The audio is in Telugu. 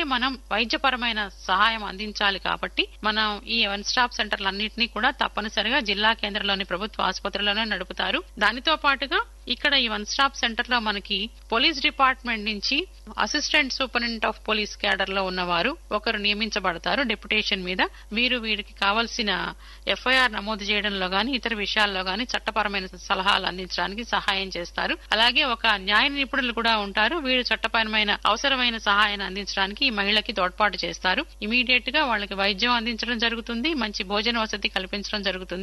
మనం వైద్యపరమైన సహాయం అందించాలి కాబట్టి మనం ఈ వన్ స్టాప్ సెంటర్లన్నింటినీ కూడా తప్పనిసరిగా జిల్లా కేంద్రంలోని ప్రభుత్వ ఆసుపత్రుల్లోనే నడుపుతారు దానితో పాటుగా ఇక్కడ ఈ వన్ స్టాప్ సెంటర్ లో మనకి పోలీస్ డిపార్ట్మెంట్ నుంచి assistant superintendent of police cadre లో ఉన్నవారు ఒకరు నియమించబడతారు డెప్యుటేషన్ మీద వీరు వీరికి కావాల్సిన ఎఫ్ఐఆర్ నమోదు చేయడంలో గాని ఇతర విషయాల్లో గాని చట్టపరమైన సలహాలు అందించడానికి సహాయం చేస్తారు అలాగే ఒక న్యాయ నిపుణులు కూడా ఉంటారు వీరు చట్టపరమైన అవసరమైన సహాయాన్ని అందించడానికి ఈ మహిళకి తోడ్పాటు చేస్తారు ఇమీడియట్ గా వాళ్ళకి వైద్యం అందించడం జరుగుతుంది మంచి భోజన వసతి కల్పించడం జరుగుతుంది